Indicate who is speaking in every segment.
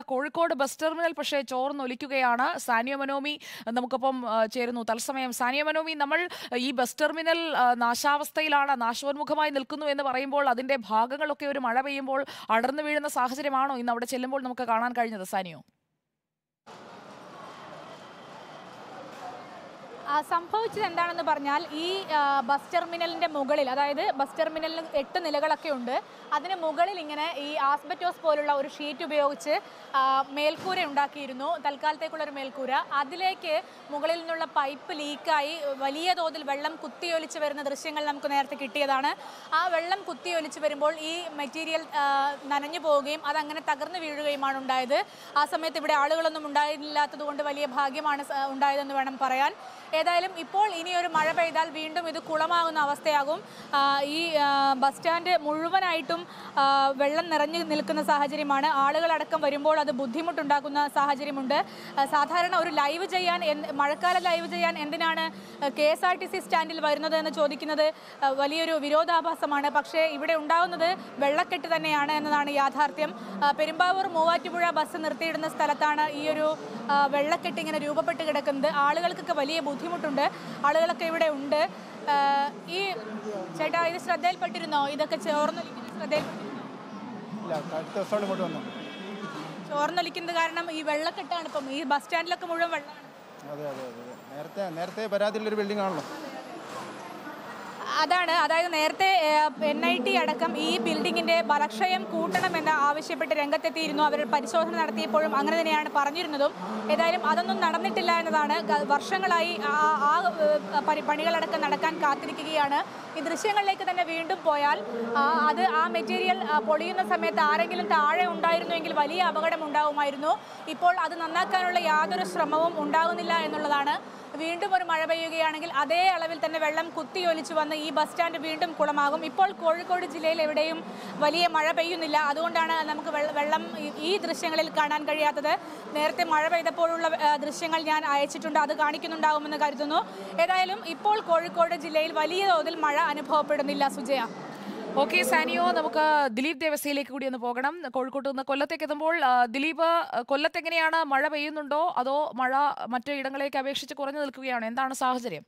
Speaker 1: Kozhikode bus terminal പക്ഷേ ചോർന്നൊലിക്കുകയാണ് സാനിയ മനോമി നമുക്കൊപ്പം ആ, ചേരുന്നു തത്സമയം സാനിയ മനോമി നമ്മൾ ഈ ബസ് ടെർമിനൽ ആ, നാശാവസ്ഥയിലാണ് നാശോന്മുഖമായി നിൽക്കുന്നു എന്ന് പറയുമ്പോൾ അതിന്റെ ഭാഗങ്ങളൊക്കെ ഒരു മഴ പെയ്യുമ്പോൾ അടർന്നു വീഴുന്ന സാഹചര്യമാണോ ഇന്ന് അവിടെ ചെല്ലുമ്പോൾ നമുക്ക് കാണാൻ കഴിഞ്ഞത് സാനിയോ
Speaker 2: ആ, സംഭവിച്ചത് എന്താണെന്ന് പറഞ്ഞാൽ ഈ ആ, ബസ് ടെർമിനലിന്റെ മുകളിൽ അതായത് ബസ് ടെർമിനലിന് എട്ട് നിലകളൊക്കെ ഉണ്ട് അതിന് മുകളിൽ ഇങ്ങനെ ഈ ആസ്ബറ്റോസ് പോലുള്ള ഒരു ഷീറ്റ് ഉപയോഗിച്ച് ആ, മേൽക്കൂര ഉണ്ടാക്കിയിരുന്നു തൽക്കാലത്തേക്കുള്ള ഒരു മേൽക്കൂര അതിലേക്ക് മുകളിൽ നിന്നുള്ള പൈപ്പ് ലീക്കായി വലിയ തോതിൽ വെള്ളം കുത്തിയൊലിച്ച് വരുന്ന ദൃശ്യങ്ങൾ നമുക്ക് നേരത്തെ കിട്ടിയതാണ് ആ വെള്ളം കുത്തിയൊലിച്ച് വരുമ്പോൾ ഈ മെറ്റീരിയൽ ആ, നനഞ്ഞു പോവുകയും അതങ്ങനെ തകർന്നു വീഴുകയുമാണ് ഉണ്ടായത് ആ സമയത്ത് ഇവിടെ ആളുകളൊന്നും ഉണ്ടായില്ലാത്തത് കൊണ്ട് വലിയ ഭാഗ്യമാണ് സ- ഉണ്ടായതെന്ന് വേണം പറയാൻ ഏതായാലും ഇപ്പോൾ ഇനി ഒരു മഴ പെയ്താൽ വീണ്ടും ഇത് കുളമാകുന്ന അവസ്ഥയാകും ആ, ഈ ആ, ബസ് സ്റ്റാൻഡ് മുഴുവനായിട്ടും ആ, വെള്ളം നിറഞ്ഞു നിൽക്കുന്ന സാഹചര്യമാണ് ആളുകളടക്കം വരുമ്പോൾ അത് ബുദ്ധിമുട്ടുണ്ടാക്കുന്ന സാഹചര്യമുണ്ട് ആ, സാധാരണ ഒരു ലൈവ് ചെയ്യാൻ എന്ത്- മഴക്കാല ലൈവ് ചെയ്യാൻ എന്തിനാണ് K S R T C സ്റ്റാൻഡിൽ വരുന്നത് എന്ന് ചോദിക്കുന്നത് ആ, വലിയൊരു വിരോധാഭാസമാണ് പക്ഷേ ഇവിടെ ഉണ്ടാകുന്നത് വെള്ളക്കെട്ട് തന്നെയാണ് എന്നതാണ് യാഥാർത്ഥ്യം ആ, പെരുമ്പാവൂർ മൂവാറ്റുപുഴ ബസ് നിർത്തിയിടുന്ന സ്ഥലത്താണ് ഈ ഒരു ആ, വെള്ളക്കെട്ട് ഇങ്ങനെ രൂപപ്പെട്ട് കിടക്കുന്നത് ആളുകൾക്കൊക്കെ വലിയ ബുദ്ധിമുട്ടുണ്ട് ആളുകളൊക്കെ ഇവിടെ ഉണ്ട് ആ, ഈ ചേട്ടാ ഇത് ശ്രദ്ധയിൽപ്പെട്ടിരുന്നോ ഇതൊക്കെ ചോർന്നൊലിക്കുന്നത് ശ്രദ്ധയിൽപ്പെട്ടിരുന്നോ
Speaker 3: ഇല്ല അടുത്ത ദിവസം ഇങ്ങോട്ട് വന്നു
Speaker 2: ചോർന്നൊലിക്കുന്നത് കാരണം ഈ വെള്ളക്കെട്ടാണ് ഇപ്പം ഈ ബസ് സ്റ്റാൻഡിലൊക്കെ മുഴുവൻ വെള്ളമാണ്
Speaker 3: അതെ അതെ അതെ അതെ. നേരത്തെ നേരത്തെ പരാതിയുള്ളൊരു ബിൽഡിംഗ് ആണല്ലോ
Speaker 2: അതാണ് അതായത് നേരത്തെ എൻ ഐ ടി അടക്കം ഈ ബിൽഡിങ്ങിന്റെ ബലക്ഷയം കൂട്ടണമെന്ന് ആവശ്യപ്പെട്ട് രംഗത്തെത്തിയിരുന്നു അവർ പരിശോധന നടത്തിയപ്പോഴും അങ്ങനെ തന്നെയാണ് പറഞ്ഞിരുന്നതും ഏതായാലും അതൊന്നും നടന്നിട്ടില്ല എന്നതാണ് ഗ- വർഷങ്ങളായി ആ ആ, ഏഹ്, പരി- പണികളടക്കം നടക്കാൻ കാത്തിരിക്കുകയാണ് ഈ ദൃശ്യങ്ങളിലേക്ക് തന്നെ വീണ്ടും പോയാൽ ആ, അത് ആ മെറ്റീരിയൽ ആ, പൊളിയുന്ന സമയത്ത് ആരെങ്കിലും താഴെ ഉണ്ടായിരുന്നുവെങ്കിൽ വലിയ അപകടം ഉണ്ടാവുമായിരുന്നു ഇപ്പോൾ അത് നന്നാക്കാനുള്ള യാതൊരു ശ്രമവും ഉണ്ടാകുന്നില്ല എന്നുള്ളതാണ് വീണ്ടും ഒരു മഴ പെയ്യുകയാണെങ്കിൽ അതേ അളവിൽ തന്നെ വെള്ളം കുത്തിയൊലിച്ചു വന്ന് ഈ ബസ് സ്റ്റാൻഡ് വീണ്ടും കുളമാകും ഇപ്പോൾ കോഴിക്കോട് ജില്ലയിൽ എവിടെയും വലിയ മഴ പെയ്യുന്നില്ല അതുകൊണ്ടാണ് നമുക്ക് വെള്ള- വെള്ളം ഈ- ഈ ദൃശ്യങ്ങളിൽ കാണാൻ കഴിയാത്തത് നേരത്തെ മഴ പെയ്തപ്പോഴുള്ള ആ, ദൃശ്യങ്ങൾ ഞാൻ അയച്ചിട്ടുണ്ട് അത് കാണിക്കുന്നുണ്ടാകുമെന്ന് കരുതുന്നു ഏതായാലും ഇപ്പോൾ കോഴിക്കോട് ജില്ലയിൽ വലിയ തോതിൽ മഴ അനുഭവപ്പെടുന്നില്ല സുജയ
Speaker 1: ഓക്കെ സാനിയോ നമുക്ക് ദിലീപ് ദേവസ്യയിലേക്ക് കൂടി ഒന്ന് പോകണം കോഴിക്കോട്ട് നിന്ന് കൊല്ലത്തേക്ക് എത്തുമ്പോൾ ആ, ദിലീപ് ആ, കൊല്ലത്ത് എങ്ങനെയാണ് മഴ പെയ്യുന്നുണ്ടോ അതോ മഴ മറ്റു ഇടങ്ങളിലേക്ക് അപേക്ഷിച്ച് കുറഞ്ഞു നിൽക്കുകയാണോ എന്താണ് സാഹചര്യം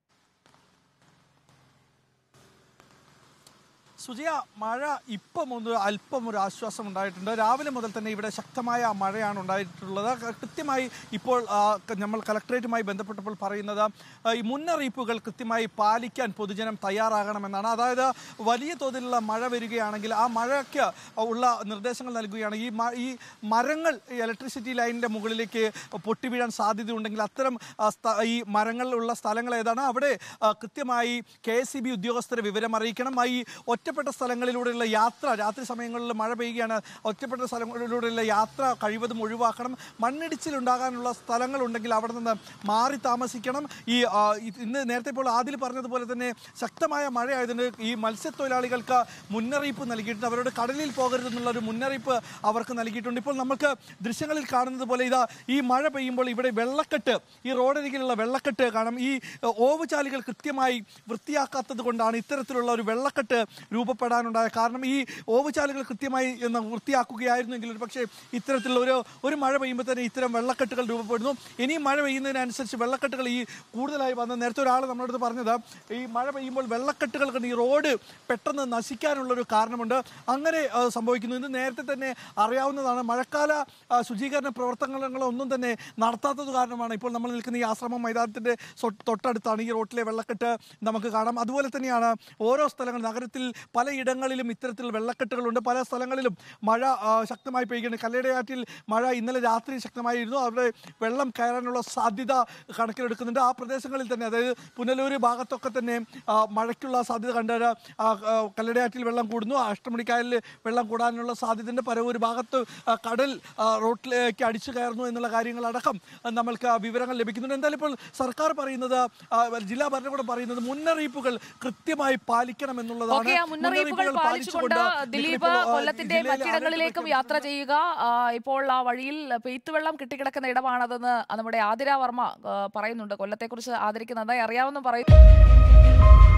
Speaker 4: സുജയ മഴ ഇപ്പം ഒന്ന് അല്പം ഒരു ആശ്വാസം ഉണ്ടായിട്ടുണ്ട് രാവിലെ മുതൽ തന്നെ ഇവിടെ ശക്തമായ മഴയാണ് ഉണ്ടായിട്ടുള്ളത് ക- കൃത്യമായി ഇപ്പോൾ ആ, ക- നമ്മൾ കളക്ടറേറ്റുമായി ബന്ധപ്പെട്ടപ്പോൾ പറയുന്നത് ആ, ഈ മുന്നറിയിപ്പുകൾ കൃത്യമായി പാലിക്കാൻ പൊതുജനം തയ്യാറാകണമെന്നാണ് അതായത് വലിയ തോതിലുള്ള മഴ വരികയാണെങ്കിൽ ആ മഴയ്ക്ക് ഉള്ള നിർദ്ദേശങ്ങൾ നൽകുകയാണ് ഈ മ- ഈ മരങ്ങൾ ഈ ഇലക്ട്രിസിറ്റി ലൈനിൻ്റെ മുകളിലേക്ക് പൊട്ടി വീഴാൻ സാധ്യതയുണ്ടെങ്കിൽ അത്തരം ആ, സ്ഥ- ഈ മരങ്ങളുള്ള സ്ഥലങ്ങൾ ഏതാണ് അവിടെ ആ, കൃത്യമായി കെ എസ് സി ബി ഉദ്യോഗസ്ഥരെ വിവരം അറിയിക്കണം ആ ഈ ഒറ്റപ്പെട്ട സ്ഥലങ്ങളിലൂടെയുള്ള യാത്ര രാത്രി സമയങ്ങളിൽ മഴ പെയ്യുകയാണ് ഒറ്റപ്പെട്ട സ്ഥലങ്ങളിലൂടെയുള്ള യാത്ര കഴിവതും ഒഴിവാക്കണം മണ്ണിടിച്ചിൽ ഉണ്ടാകാനുള്ള സ്ഥലങ്ങളുണ്ടെങ്കിൽ അവിടെ നിന്ന് മാറി താമസിക്കണം ഈ ആ, ഇത് ഇന്ന് നേരത്തെ ഇപ്പോൾ ആദിൽ പറഞ്ഞതുപോലെ തന്നെ ശക്തമായ മഴയായതിന് ഈ മത്സ്യത്തൊഴിലാളികൾക്ക് മുന്നറിയിപ്പ് നൽകിയിട്ടുണ്ട് അവരോട് കടലിൽ പോകരുതെന്നുള്ള ഒരു മുന്നറിയിപ്പ് അവർക്ക് നൽകിയിട്ടുണ്ട് ഇപ്പോൾ നമുക്ക് ദൃശ്യങ്ങളിൽ കാണുന്നത് പോലെ ഇതാ ഈ മഴ പെയ്യുമ്പോൾ ഇവിടെ വെള്ളക്കെട്ട് ഈ റോഡരികിലുള്ള വെള്ളക്കെട്ട് കാണാം ഈ ഏഹ്, ഓവുചാലുകൾ കൃത്യമായി വൃത്തിയാക്കാത്തത് കൊണ്ടാണ് ഇത്തരത്തിലുള്ള ഒരു വെള്ളക്കെട്ട് രൂപപ്പെടാനുണ്ടായ കാരണം ഈ ഓവുചാലുകൾ കൃത്യമായി എന്ന് വൃത്തിയാക്കുകയായിരുന്നെങ്കിൽ ഒരു പക്ഷേ ഇത്തരത്തിലുള്ള ഒരു ഒരു മഴ പെയ്യുമ്പോൾ തന്നെ ഇത്തരം വെള്ളക്കെട്ടുകൾ രൂപപ്പെടുന്നു ഇനിയും മഴ പെയ്യുന്നതിനനുസരിച്ച് വെള്ളക്കെട്ടുകൾ ഈ കൂടുതലായി വന്ന് നേരത്തെ ഒരാൾ നമ്മുടെ അടുത്ത് പറഞ്ഞത് ഈ മഴ പെയ്യുമ്പോൾ വെള്ളക്കെട്ടുകൾ കൊണ്ട് ഈ റോഡ് പെട്ടെന്ന് നശിക്കാനുള്ളൊരു കാരണമുണ്ട് അങ്ങനെ ആ, സംഭവിക്കുന്നു ഇത് നേരത്തെ തന്നെ അറിയാവുന്നതാണ് മഴക്കാല ആ, ശുചീകരണ പ്രവർത്തനങ്ങളൊന്നും തന്നെ നടത്താത്തത് കാരണമാണ് ഇപ്പോൾ നമ്മൾ നിൽക്കുന്ന ഈ ആശ്രമം മൈതാനത്തിൻ്റെ സ്വ- തൊട്ടടുത്താണ് ഈ റോട്ടിലെ വെള്ളക്കെട്ട് നമുക്ക് കാണാം അതുപോലെ തന്നെയാണ് ഓരോ സ്ഥലങ്ങൾ നഗരത്തിൽ പലയിടങ്ങളിലും ഇത്തരത്തിൽ വെള്ളക്കെട്ടുകളുണ്ട് പല സ്ഥലങ്ങളിലും മഴ ആ, ശക്തമായി പെയ്യുകയാണ് കല്ലടയാറ്റിൽ മഴ ഇന്നലെ രാത്രി ശക്തമായിരുന്നു അവിടെ വെള്ളം കയറാനുള്ള സാധ്യത കണക്കിലെടുക്കുന്നുണ്ട് ആ പ്രദേശങ്ങളിൽ തന്നെ അതായത് പുനലൂര് ഭാഗത്തൊക്കെ തന്നെ ആ, മഴയ്ക്കുള്ള സാധ്യത കണ്ടാൽ കല്ലടയാറ്റിൽ വെള്ളം കൂടുന്നു അഷ്ടമണിക്കായലിൽ വെള്ളം കൂടാനുള്ള സാധ്യതയുണ്ട് പരവൂർ ഭാഗത്ത് ആ, കടൽ ആ, റോട്ടിലേക്ക് അടിച്ചു കയറുന്നു എന്നുള്ള കാര്യങ്ങളടക്കം ആ, നമ്മൾക്ക് ആ വിവരങ്ങൾ ലഭിക്കുന്നുണ്ട് എന്തായാലും ഇപ്പോൾ സർക്കാർ പറയുന്നത് ആ, ജില്ലാ ഭരണകൂടം പറയുന്നത് മുന്നറിയിപ്പുകൾ കൃത്യമായി പാലിക്കണം എന്നുള്ളതാണ്
Speaker 1: ഓക്കെ ആ മുന്നറിയിപ്പുകൾ പാലിച്ചുകൊണ്ട് ദിലീപ്
Speaker 4: നിങ്ങളിപ്പോൾ, ആ,
Speaker 1: കൊല്ലത്തിന്റെ
Speaker 4: ജില്ലയിലെ
Speaker 1: മറ്റിടങ്ങളിലേക്കും
Speaker 4: ആരോഗ്യ
Speaker 1: യാത്ര ചെയ്യുക ആ, ഇപ്പോൾ ആ വഴിയിൽ പെയ്ത്തുവെള്ളം കെട്ടിക്കിടക്കുന്ന ഇടമാണതെന്ന് നമ്മുടെ ആതിര വർമ്മ ആ, പറയുന്നുണ്ട് കൊല്ലത്തെക്കുറിച്ച് ആദരിക്ക് നന്നായി അറിയാമെന്നും പറയുന്നു